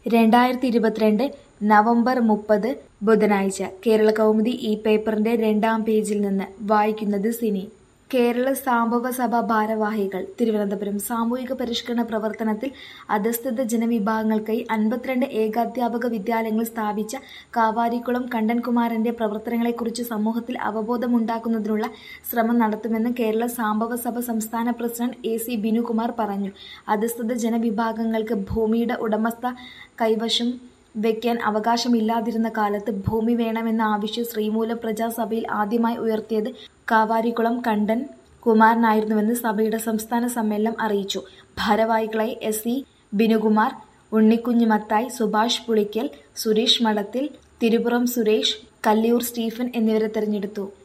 രണ്ടായിരത്തി ഇരുപത്തിരണ്ട് നവംബർ മുപ്പത് ബുധനാഴ്ച കേരള കൗമുദി ഈ പേപ്പറിന്റെ രണ്ടാം പേജിൽ നിന്ന് വായിക്കുന്നത് സിനി കേരള സാംബവ സഭ ഭാരവാഹികൾ തിരുവനന്തപുരം സാമൂഹിക പരിഷ്കരണ പ്രവർത്തനത്തിൽ അധസ്ഥിത ജനവിഭാഗങ്ങൾക്കായി അൻപത്തിരണ്ട് ഏകാധ്യാപക വിദ്യാലയങ്ങൾ സ്ഥാപിച്ച കാവാരിക്കുളം കണ്ടൻകുമാരന്റെ പ്രവർത്തനങ്ങളെക്കുറിച്ച് സമൂഹത്തിൽ അവബോധമുണ്ടാക്കുന്നതിനുള്ള ശ്രമം നടത്തുമെന്ന് കേരള സാംബവ സഭ സംസ്ഥാന പ്രസിഡന്റ് എ സി ബിനുകുമാർ പറഞ്ഞു അധസ്ഥിത ജനവിഭാഗങ്ങൾക്ക് ഭൂമിയുടെ ഉടമസ്ഥ കൈവശം വെക്കാൻ അവകാശമില്ലാതിരുന്ന കാലത്ത് ഭൂമി വേണമെന്ന ആവശ്യം ശ്രീമൂലം പ്രജാസഭയിൽ ആദ്യമായി ഉയർത്തിയത് കാവാരിക്കുളം കണ്ടൻ കുമാരനായിരുന്നുവെന്ന് സഭയുടെ സംസ്ഥാന സമ്മേളനം അറിയിച്ചു ഭാരവാഹികളായി S C Binukumar Unnikunju Mathai Subhash Pulickal Suresh Madathil Thirupuram Suresh Kalliyoor Stephen എന്നിവരെ തെരഞ്ഞെടുത്തു